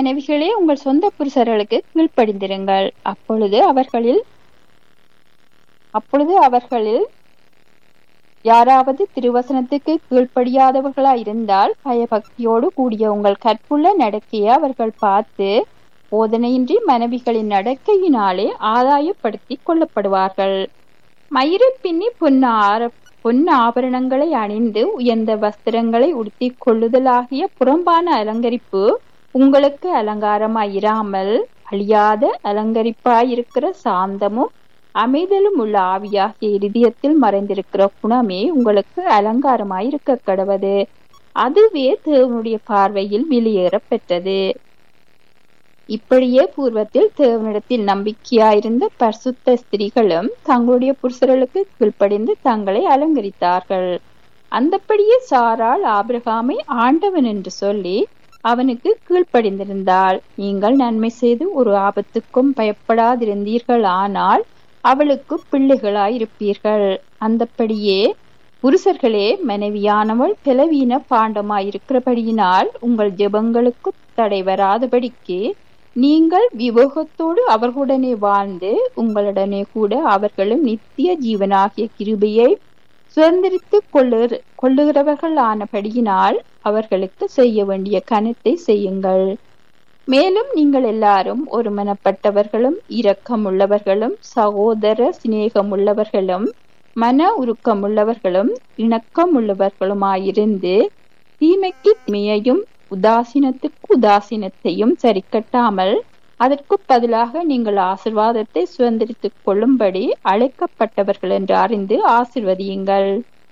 மனைவிகளே உங்கள் சொந்த புருஷர்களுக்கு கீழ்ப்படிந்திருங்கள் அப்பொழுது அவர்களில் அப்பொழுது அவர்களில் யாராவது திருவசனத்துக்கு கீழ்ப்படியாதவர்களாய் இருந்தால் பயபக்தியோடு கூடிய உங்கள் கற்புள்ள நடக்கையை அவர்கள் பார்த்து போதனையின்றி மனைவிகளின் நடக்கையினாலே ஆதாயப்படுத்திக் கொள்ளப்படுவார்கள் மயிரை பின்னி பொன்ன ஆர பொன் ஆபரணங்களை அணிந்து உயர்ந்த வஸ்திரங்களை உடுத்திக் கொள்ளுதலாகிய புறம்பான அலங்கரிப்பு உங்களுக்கு அலங்காரமாயிராமல் அழியாத அலங்கரிப்பாயிருக்கிற சாந்தமும் அமைதலும் உள்ள ஆவியாகிய இருதயத்தில் மறைந்திருக்கிற குணமே உங்களுக்கு அலங்காரமாயிருக்க கடவது அதுவே தேவனுடைய பார்வையில் வெளியேற பெற்றது இப்படியே பூர்வத்தில் தேவனிடத்தில் நம்பிக்கையாயிருந்த பரிசுத்த ஸ்திரீகளும் தங்களுடைய புருஷர்களுக்கு கீழ்ப்படிந்து தங்களை அலங்கரித்தார்கள் அந்தப்படியே சாராள் ஆபிரகாமை ஆண்டவன் என்று சொல்லி அவனுக்கு கீழ்ப்படிந்திருந்தாள் நீங்கள் நன்மை செய்து ஒரு ஆபத்துக்கும் பயப்படாதிருந்தீர்கள் ஆனால் அவளுக்கு பிள்ளைகளாயிருப்பீர்கள் அந்தப்படியே புருஷர்களே மனைவியானவள் பிளவீன பாண்டமாயிருக்கிறபடியினால் உங்கள் ஜெபங்களுக்கு தடை வராதபடிக்கு நீங்கள் விவேகத்தோடு அவர்களுடனே வாழ்ந்து உங்களுடனே கூட அவர்களும் நித்திய ஜீவனாகிய கிருபையை சுதந்திரித்துக் கொள்ளு கொள்ளுகிறவர்கள் ஆனபடியினால் அவர்களுக்கு செய்ய வேண்டிய கனத்தை செய்யுங்கள் மேலும் நீங்கள் எல்லாரும் ஒருமனப்பட்டவர்களும் இரக்கமுள்ளவர்களும் சகோதர சிநேகமுள்ளவர்களும் மன உருக்கமுள்ளவர்களும் இணக்கமுள்ளவர்களுமாயிருந்து தீமைக்கு தீமையையும் உதாசீனத்துக்கு உதாசீனத்தையும் சரிக்கட்டாமல் அதற்கு பதிலாக நீங்கள் ஆசிர்வாதத்தை சுதந்திரித்துக் கொள்ளும்படி அழைக்கப்பட்டவர்கள் என்று அறிந்து ஆசிர்வதியுங்கள்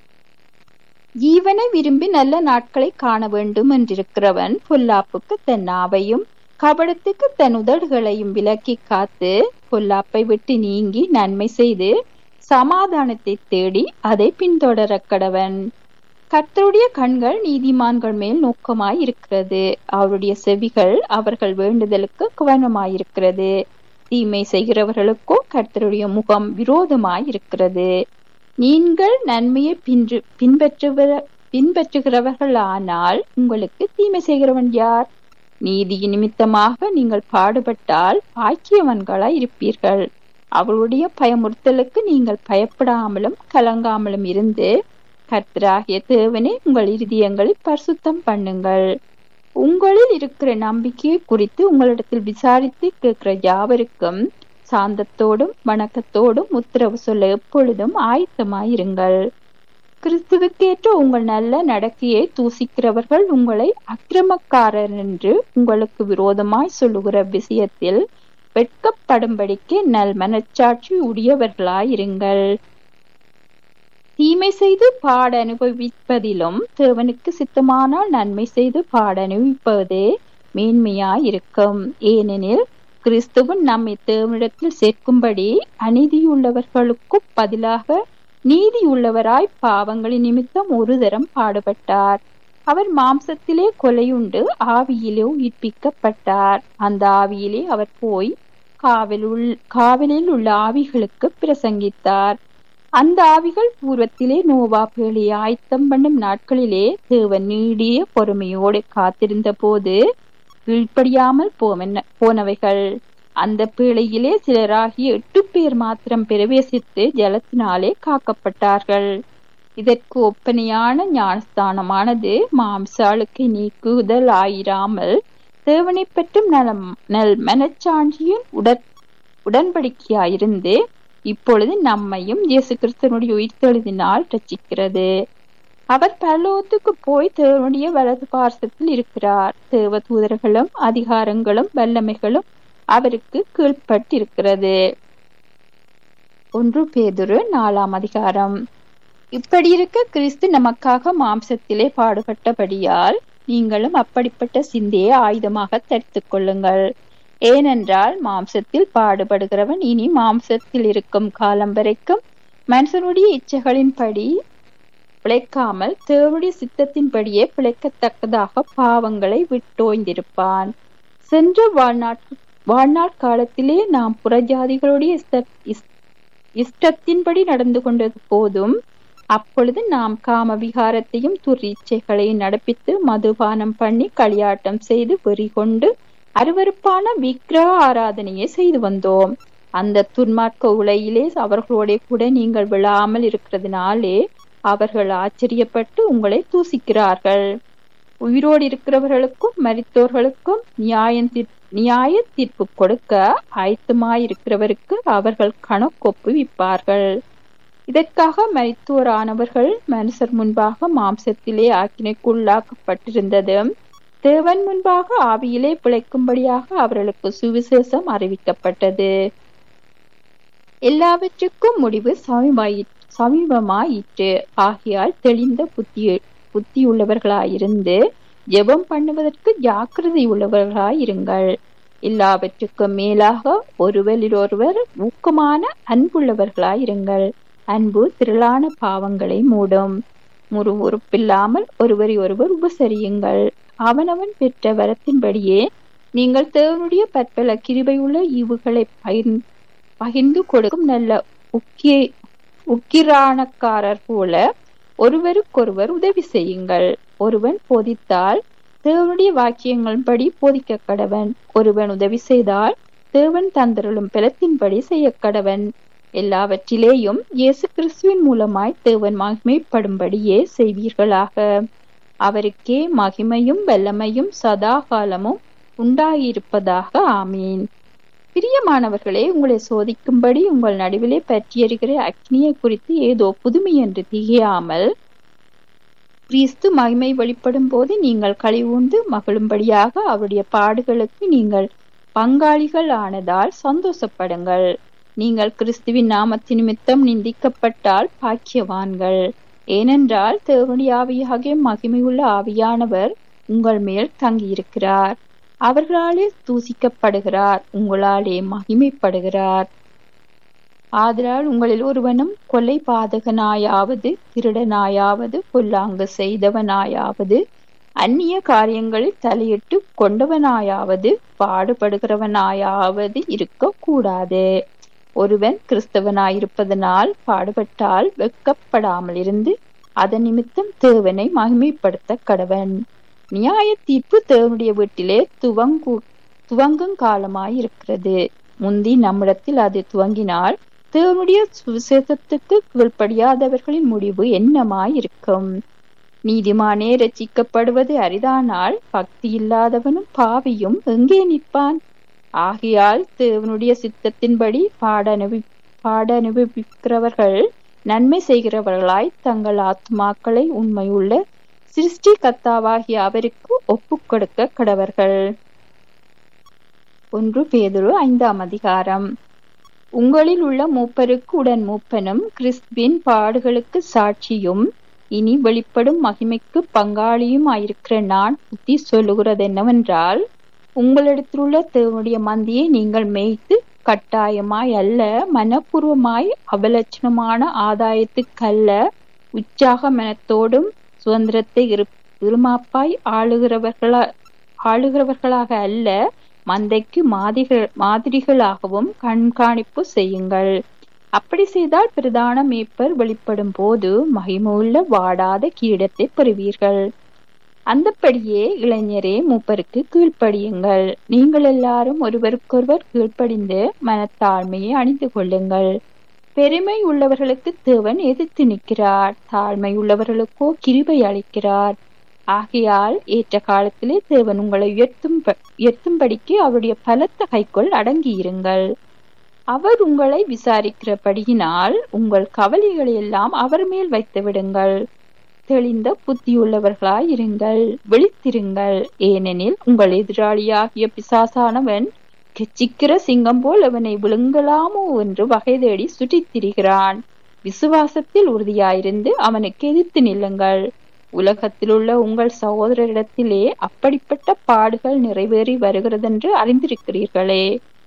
ஜீவனை விரும்பி நல்ல நாட்களை காண வேண்டும் என்றிருக்கிறவன் பொல்லாப்புக்கு தன் நாவையும் கபடத்துக்கு தன் உதடுகளையும் விலக்கி காத்து பொல்லாப்பை விட்டு நீங்கி நன்மை செய்து சமாதானத்தை தேடி அதை பின்தொடர கடவன் கர்த்தருடைய கண்கள் நீதிமான்கள் மேல் நோக்கமாய் இருக்கிறது அவருடைய செவிகள் அவர்கள் வேண்டுதலுக்கு கவனமாயிருக்கிறது தீமை செய்கிறவர்களுக்கோ கர்த்தருடைய முகம் விரோதமாய் இருக்கிறது நீங்கள் நன்மையை பின்று பின்பற்றுகிற பின்பற்றுகிறவர்கள் ஆனால் உங்களுக்கு தீமை செய்கிறவன் யார் நீதி நிமித்தமாக நீங்கள் பாடுபட்டால் பாக்கியவன்களாய் இருப்பீர்கள் அவளுடைய பயமுறுத்தலுக்கு நீங்கள் பயப்படாமலும் கலங்காமலும் இருந்து கர்த்தராகிய தேவனே உங்கள் இருதயங்களை பரிசுத்தம் பண்ணுங்கள் உங்களில் இருக்கிற நம்பிக்கையை குறித்து உங்களிடத்தில் விசாரித்து கேட்கிற யாவருக்கும் சாந்தத்தோடும் வணக்கத்தோடும் உத்தரவு சொல்ல எப்பொழுதும் ஆயத்தமாயிருங்கள் கிறிஸ்துவுக்கேற்ற உங்கள் நல்ல நடக்கையை தூசிக்கிறவர்கள் உங்களை அக்கிரமக்காரர் என்று உங்களுக்கு விரோதமாய் சொல்லுகிற விஷயத்தில் வெட்கப்படும்படிக்கு நல் மனச்சாட்சி உடையவர்களாயிருங்கள் தீமை செய்து பாட அனுபவிப்பதிலும் தேவனுக்கு சித்தமானால் நன்மை செய்து பாட அனுபவிப்பதே மேன்மையாயிருக்கும் ஏனெனில் கிறிஸ்துவன் நம்மை தேவனிடத்தில் சேர்க்கும்படி அநீதியுள்ளவர்களுக்கு பதிலாக நீதியுள்ளவராய் பாவங்களின் நிமித்தம் ஒரு தரம் பாடுபட்டார் அவர் மாம்சத்திலே கொலையுண்டு ஆவியிலே உயிர்ப்பிக்கப்பட்டார் அந்த ஆவியிலே அவர் போய் காவலுள் காவலில் உள்ள ஆவிகளுக்கு பிரசங்கித்தார் அந்த ஆவிகள் பூர்வத்திலே நோவா பேழி ஆயத்தம் பண்ணும் நாட்களிலே தேவன் நீடிய பொறுமையோடு காத்திருந்த போது கீழ்ப்படியாமல் போமென்ன போனவைகள் அந்த பேழையிலே சிலராகிய எட்டு பேர் மாத்திரம் பிரவேசித்து ஜலத்தினாலே காக்கப்பட்டார்கள் இதற்கு ஒப்பனையான ஞானஸ்தானமானது மாம்சாளுக்கு நீக்குதல் ஆயிராமல் தேவனை பற்றும் நலம் நல் மனச்சாட்சியின் உடன் உடன்படிக்கையாயிருந்து இப்பொழுது நம்மையும் இயேசு கிறிஸ்தனுடைய உயிர்த்தெழுதினால் ரச்சிக்கிறது அவர் பரலோகத்துக்கு போய் தேவனுடைய வலது பார்சத்தில் இருக்கிறார் தேவ தூதர்களும் அதிகாரங்களும் வல்லமைகளும் அவருக்கு கீழ்பட்டிருக்கிறது ஒன்று பேதுரு நாலாம் அதிகாரம் இப்படி இருக்க கிறிஸ்து நமக்காக மாம்சத்திலே பாடுபட்டபடியால் நீங்களும் அப்படிப்பட்ட சிந்தையை ஆயுதமாக தரித்துக் கொள்ளுங்கள் ஏனென்றால் மாம்சத்தில் பாடுபடுகிறவன் இனி மாம்சத்தில் இருக்கும் காலம் வரைக்கும் மனுஷனுடைய இச்சைகளின்படி பிழைக்காமல் தேவனுடைய சித்தத்தின்படியே பிழைக்கத்தக்கதாக பாவங்களை விட்டோய்ந்திருப்பான் சென்ற வாழ்நாட் வாழ்நாள் காலத்திலே நாம் புறஜாதிகளுடைய இஷ்டத்தின்படி நடந்து கொண்டது போதும் அப்பொழுது நாம் காம விகாரத்தையும் துரிச்சைகளையும் நடப்பித்து மதுபானம் பண்ணி களியாட்டம் செய்து வெறி கொண்டு அருவருப்பான விக்கிரக ஆராதனையை செய்து வந்தோம் அந்த துன்மார்க்க உலையிலே அவர்களோட கூட நீங்கள் விழாமல் இருக்கிறதுனாலே அவர்கள் ஆச்சரியப்பட்டு உங்களை தூசிக்கிறார்கள் உயிரோடு இருக்கிறவர்களுக்கும் மரித்தோர்களுக்கும் நியாயம் நியாய தீர்ப்பு கொடுக்க ஆயத்தமாயிருக்கிறவருக்கு அவர்கள் கணக்கொப்புவிப்பார்கள் இதற்காக மரித்தோரானவர்கள் மனுஷர் முன்பாக மாம்சத்திலே ஆக்கினைக்குள்ளாக்கப்பட்டிருந்தது தேவன் முன்பாக ஆவியிலே பிழைக்கும்படியாக அவர்களுக்கு சுவிசேஷம் அறிவிக்கப்பட்டது எல்லாவற்றுக்கும் முடிவு சமீபாயி சமீபமாயிற்று ஆகையால் தெளிந்த புத்தி புத்தியுள்ளவர்களாயிருந்து ஜெபம் பண்ணுவதற்கு ஜாக்கிரதை உள்ளவர்களாயிருங்கள் எல்லாவற்றுக்கும் மேலாக ஒருவரிலொருவர் ஊக்கமான அன்புள்ளவர்களாயிருங்கள் அன்பு திரளான பாவங்களை மூடும் முறுமுறுப்பில்லாமல் ஒருவரை ஒருவர் உபசரியுங்கள் அவனவன் பெற்ற வரத்தின்படியே நீங்கள் தேவனுடைய பற்பல கிருபையுள்ள ஈவுகளை பகிர்ந்து பகிர்ந்து கொடுக்கும் நல்ல உக்கிய உக்கிரானக்காரர் போல ஒருவருக்கொருவர் உதவி செய்யுங்கள் ஒருவன் போதித்தால் தேவனுடைய வாக்கியங்களின்படி போதிக்க கடவன் ஒருவன் உதவி செய்தால் தேவன் தந்தருளும் பலத்தின்படி செய்ய கடவன் எல்லாவற்றிலேயும் இயேசு கிறிஸ்துவின் மூலமாய் தேவன் மகிமைப்படும்படியே செய்வீர்களாக அவருக்கே மகிமையும் வல்லமையும் சதா காலமும் உண்டாகியிருப்பதாக ஆமீன் பிரியமானவர்களே உங்களை சோதிக்கும்படி உங்கள் நடுவிலே பற்றியறிகிற அக்னியை குறித்து ஏதோ புதுமை என்று திகையாமல் கிறிஸ்து மகிமை வெளிப்படும் போது நீங்கள் கழிவுண்டு மகிழும்படியாக அவருடைய பாடுகளுக்கு நீங்கள் பங்காளிகள் ஆனதால் சந்தோஷப்படுங்கள் நீங்கள் கிறிஸ்துவின் நாமத்தின் நிமித்தம் நிந்திக்கப்பட்டால் பாக்கியவான்கள் ஏனென்றால் தேவனுடைய ஆவியாகிய மகிமையுள்ள ஆவியானவர் உங்கள் மேல் தங்கியிருக்கிறார் அவர்களாலே தூசிக்கப்படுகிறார் உங்களாலே மகிமைப்படுகிறார் ஆதலால் உங்களில் ஒருவனும் கொலை பாதகனாயாவது திருடனாயாவது பொல்லாங்கு செய்தவனாயாவது அந்நிய காரியங்களில் தலையிட்டு கொண்டவனாயாவது பாடுபடுகிறவனாயாவது இருக்க கூடாது ஒருவன் கிறிஸ்தவனாயிருப்பதனால் பாடுபட்டால் வெக்கப்படாமல் இருந்து அதன் நிமித்தம் தேவனை மகிமைப்படுத்த கடவன் நியாய தீர்ப்பு தேவனுடைய வீட்டிலே துவங்கு துவங்கும் காலமாயிருக்கிறது முந்தி நம்மிடத்தில் அது துவங்கினால் தேவனுடைய சுவிசேஷத்துக்கு கீழ்ப்படியாதவர்களின் முடிவு என்னமாயிருக்கும் நீதிமானே ரச்சிக்கப்படுவது அரிதானால் பக்தி இல்லாதவனும் பாவியும் எங்கே நிற்பான் ஆகையால் தேவனுடைய சித்தத்தின்படி பாட அனுபவி பாட அனுபவிக்கிறவர்கள் நன்மை செய்கிறவர்களாய் தங்கள் ஆத்மாக்களை உண்மையுள்ள சிருஷ்டி கத்தாவாகிய அவருக்கு ஒப்புக் கொடுக்க கடவர்கள் ஒன்று பேதுரு ஐந்தாம் அதிகாரம் உங்களில் உள்ள மூப்பருக்கு உடன் மூப்பனும் கிறிஸ்துவின் பாடுகளுக்கு சாட்சியும் இனி வெளிப்படும் மகிமைக்கு பங்காளியும் ஆயிருக்கிற நான் புத்தி சொல்லுகிறது என்னவென்றால் உங்களிடத்திலுள்ள தேவனுடைய மந்தியை நீங்கள் மேய்த்து கட்டாயமாய் அல்ல மனப்பூர்வமாய் அவலட்சணமான ஆதாயத்துக்கல்ல உற்சாக மனத்தோடும் சுதந்திரத்தை இருமாப்பாய் ஆளுகிறவர்களா ஆளுகிறவர்களாக அல்ல மந்தைக்கு மாதிகள் மாதிரிகளாகவும் கண்காணிப்பு செய்யுங்கள் அப்படி செய்தால் பிரதான மேய்ப்பர் வெளிப்படும் போது மகிமுள்ள வாடாத கீடத்தை பெறுவீர்கள் அந்தப்படியே இளைஞரே மூப்பருக்கு கீழ்ப்படியுங்கள் நீங்கள் எல்லாரும் ஒருவருக்கொருவர் கீழ்ப்படிந்து மனத்தாழ்மையை அணிந்து கொள்ளுங்கள் பெருமை உள்ளவர்களுக்கு தேவன் எதிர்த்து நிற்கிறார் தாழ்மை உள்ளவர்களுக்கோ கிருபை அளிக்கிறார் ஆகையால் ஏற்ற காலத்திலே தேவன் உங்களை உயர்த்தும் உயர்த்தும்படிக்கு அவருடைய பலத்த கைக்குள் அடங்கியிருங்கள் அவர் உங்களை விசாரிக்கிறபடியினால் உங்கள் கவலைகளை எல்லாம் அவர் மேல் வைத்து விடுங்கள் தெளிந்த புத்தியுள்ளவர்களாய் இருங்கள் விழித்திருங்கள் ஏனெனில் உங்கள் எதிராளியாகிய பிசாசானவன் கெச்சிக்கிற சிங்கம் போல் அவனை விழுங்கலாமோ என்று வகை தேடி சுற்றித் திரிகிறான் விசுவாசத்தில் உறுதியாயிருந்து அவனுக்கு எதிர்த்து நில்லுங்கள் உலகத்திலுள்ள உங்கள் சகோதரரிடத்திலே அப்படிப்பட்ட பாடுகள் நிறைவேறி வருகிறதென்று அறிந்திருக்கிறீர்களே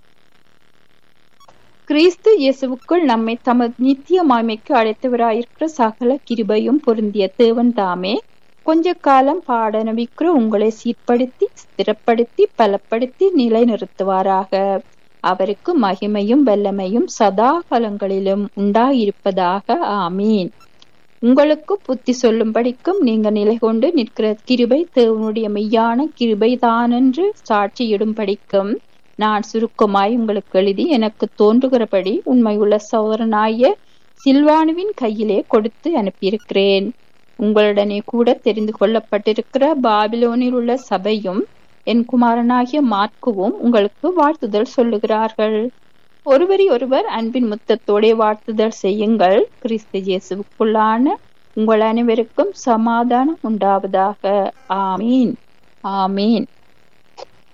கிறிஸ்து இயேசுவுக்குள் நம்மை தமது நித்திய மாய்மைக்கு அழைத்தவராயிருக்கிற சகல கிருபையும் பொருந்திய தேவன் தாமே கொஞ்ச காலம் பாடநபிக்கிற உங்களை சீர்படுத்தி ஸ்திரப்படுத்தி பலப்படுத்தி நிலைநிறுத்துவாராக அவருக்கு மகிமையும் வல்லமையும் சதா காலங்களிலும் உண்டாயிருப்பதாக ஆமீன் உங்களுக்கு புத்தி சொல்லும்படிக்கும் நீங்க நிலை கொண்டு நிற்கிற கிருபை தேவனுடைய மெய்யான கிருபை தானென்று சாட்சியிடும்படிக்கும் நான் சுருக்கமாய் உங்களுக்கு எழுதி எனக்கு தோன்றுகிறபடி உண்மையுள்ள சோதரனாய சில்வானுவின் கையிலே கொடுத்து அனுப்பியிருக்கிறேன் உங்களுடனே கூட தெரிந்து கொள்ளப்பட்டிருக்கிற பாபிலோனில் உள்ள சபையும் என் குமாரனாகிய மார்க்குவும் உங்களுக்கு வாழ்த்துதல் சொல்லுகிறார்கள் ஒருவரி ஒருவர் அன்பின் முத்தத்தோடே வாழ்த்துதல் செய்யுங்கள் கிறிஸ்து இயேசுவுக்குள்ளான உங்கள் அனைவருக்கும் சமாதானம் உண்டாவதாக ஆமீன் ஆமீன்